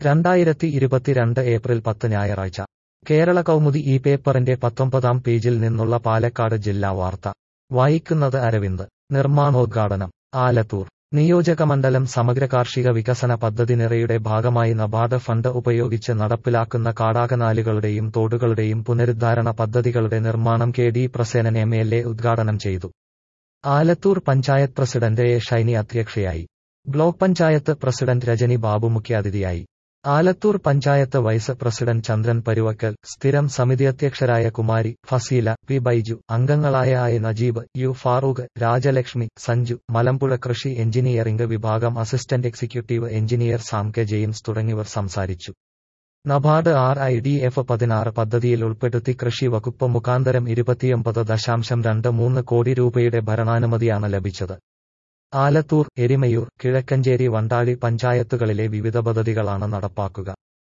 രണ്ടായിരത്തി ഇരുപത്തിരണ്ട് ഏപ്രിൽ പത്ത് ഞായറാഴ്ച കേരള കൗമുദി ഈ പേപ്പറിന്റെ പത്തൊമ്പതാം പേജിൽ നിന്നുള്ള പാലക്കാട് ജില്ലാ വാർത്ത വായിക്കുന്നത് അരവിന്ദ് നിർമ്മാണോദ്ഘാടനം ആലത്തൂർ നിയോജകമണ്ഡലം സമഗ്ര കാർഷിക വികസന പദ്ധതി നിറയുടെ ഭാഗമായി നബാർഡ് ഫണ്ട് ഉപയോഗിച്ച് നടപ്പിലാക്കുന്ന കാടാകനാലുകളുടെയും തോടുകളുടെയും പുനരുദ്ധാരണ പദ്ധതികളുടെ നിർമ്മാണം K D Prasenan M L A ഉദ്ഘാടനം ചെയ്തു ആലത്തൂർ പഞ്ചായത്ത് പ്രസിഡന്റ് എ ഷൈനി അധ്യക്ഷയായി ബ്ലോക്ക് പഞ്ചായത്ത് പ്രസിഡന്റ് രജനി ബാബു മുഖ്യാതിഥിയായി ആലത്തൂർ പഞ്ചായത്ത് വൈസ് പ്രസിഡന്റ് ചന്ദ്രൻ പരുവക്കൽ സ്ഥിരം സമിതി അധ്യക്ഷരായ കുമാരി ഫസീല പി ബൈജു അംഗങ്ങളായ ഐ നജീബ് യു ഫാറൂഖ് രാജലക്ഷ്മി സഞ്ജു മലമ്പുഴ കൃഷി എഞ്ചിനീയറിംഗ് വിഭാഗം assistant executive engineer Sam K James തുടങ്ങിയവർ സംസാരിച്ചു NABARD R I D F പതിനാറ് പദ്ധതിയിൽ ഉൾപ്പെടുത്തി കൃഷി വകുപ്പ് മുഖാന്തരം ഇരുപത്തിയൊമ്പത് ദശാംശം രണ്ട് മൂന്ന് കോടി രൂപയുടെ ഭരണാനുമതിയാണ് ലഭിച്ചത് ആലത്തൂർ എരിമയൂർ കിഴക്കഞ്ചേരി വണ്ടാഴി പഞ്ചായത്തുകളിലെ വിവിധ പദ്ധതികളാണ് നടപ്പാക്കുക